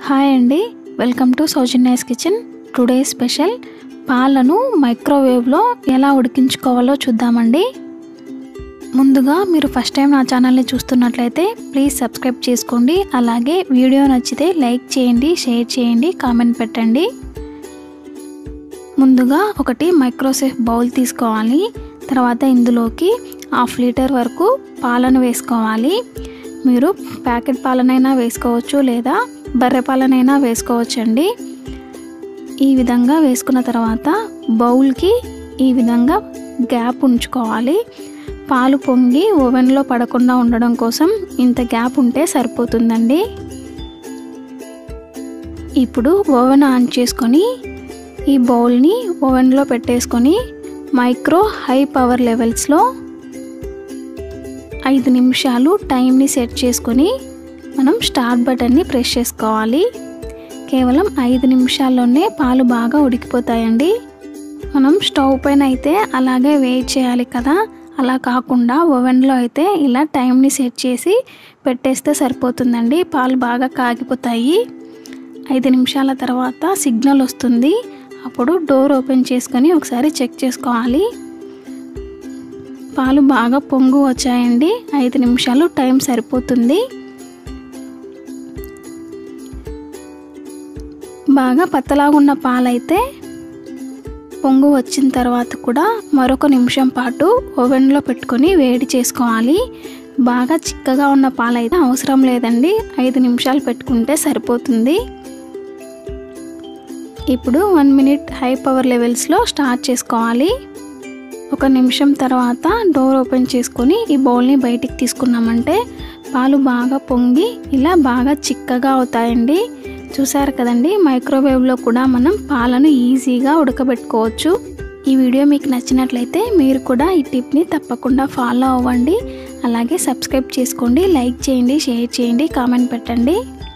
hi అండి welcome to Soujanya's kitchen today special పాలను మైక్రోవేవ్లో ఎలా ఉడికించుకోవాలో చూద్దామండి ముందుగా మీరు ఫస్ట్ టైం నా ఛానల్ని చూస్తున్నట్లయితే ప్లీజ్ సబ్స్క్రైబ్ చేసుకోండి అలాగే వీడియో నచ్చితే లైక్ చేయండి షేర్ చేయండి కామెంట్ పెట్టండి ముందుగా ఒకటి మైక్రోసేఫ్ బౌల్ తీసుకోవాలి తర్వాత ఇందులోకి హాఫ్ లీటర్ వరకు పాలను వేసుకోవాలి మీరు ప్యాకెట్ పాలనైనా వేసుకోవచ్చు లేదా బర్రె పాలనైనా వేసుకోవచ్చండి ఈ విధంగా వేసుకున్న తర్వాత బౌల్కి ఈ విధంగా గ్యాప్ ఉంచుకోవాలి పాలు పొంగి ఓవెన్లో పడకుండా ఉండడం కోసం ఇంత గ్యాప్ ఉంటే సరిపోతుందండి ఇప్పుడు ఓవెన్ ఆన్ చేసుకొని ఈ బౌల్ని ఓవెన్లో పెట్టేసుకొని మైక్రో హై పవర్ లెవెల్స్లో ఐదు నిమిషాలు టైంని సెట్ చేసుకొని మనం స్టార్ట్ బటన్ని ప్రెస్ చేసుకోవాలి కేవలం ఐదు నిమిషాల్లోనే పాలు బాగా ఉడికిపోతాయండి మనం స్టవ్ పైన అయితే అలాగే వెయిట్ చేయాలి కదా అలా కాకుండా ఓవెన్లో అయితే ఇలా టైంని సెట్ చేసి పెట్టేస్తే సరిపోతుందండి పాలు బాగా కాగిపోతాయి ఐదు నిమిషాల తర్వాత సిగ్నల్ వస్తుంది అప్పుడు డోర్ ఓపెన్ చేసుకొని ఒకసారి చెక్ చేసుకోవాలి పాలు బాగా పొంగు వచ్చాయండి ఐదు నిమిషాలు టైం సరిపోతుంది బాగా పత్తలాగున్న పాలైతే పొంగు వచ్చిన తర్వాత కూడా మరొక నిమిషం పాటు ఓవెన్లో పెట్టుకొని వేడి చేసుకోవాలి బాగా చిక్కగా ఉన్న పాలైతే అవసరం లేదండి ఐదు నిమిషాలు పెట్టుకుంటే సరిపోతుంది ఇప్పుడు వన్ మినిట్ హై పవర్ లెవెల్స్లో స్టార్ట్ చేసుకోవాలి ఒక నిమిషం తర్వాత డోర్ ఓపెన్ చేసుకొని ఈ బౌల్ని బయటికి తీసుకున్నామంటే పాలు బాగా పొంగి ఇలా బాగా చిక్కగా అవుతాయండి చూసారు కదండి మైక్రోవేవ్లో కూడా మనం పాలను ఈజీగా ఉడకబెట్టుకోవచ్చు ఈ వీడియో మీకు నచ్చినట్లయితే మీరు కూడా ఈ టిప్ని తప్పకుండా ఫాలో అవ్వండి అలాగే సబ్స్క్రైబ్ చేసుకోండి లైక్ చేయండి షేర్ చేయండి కామెంట్ పెట్టండి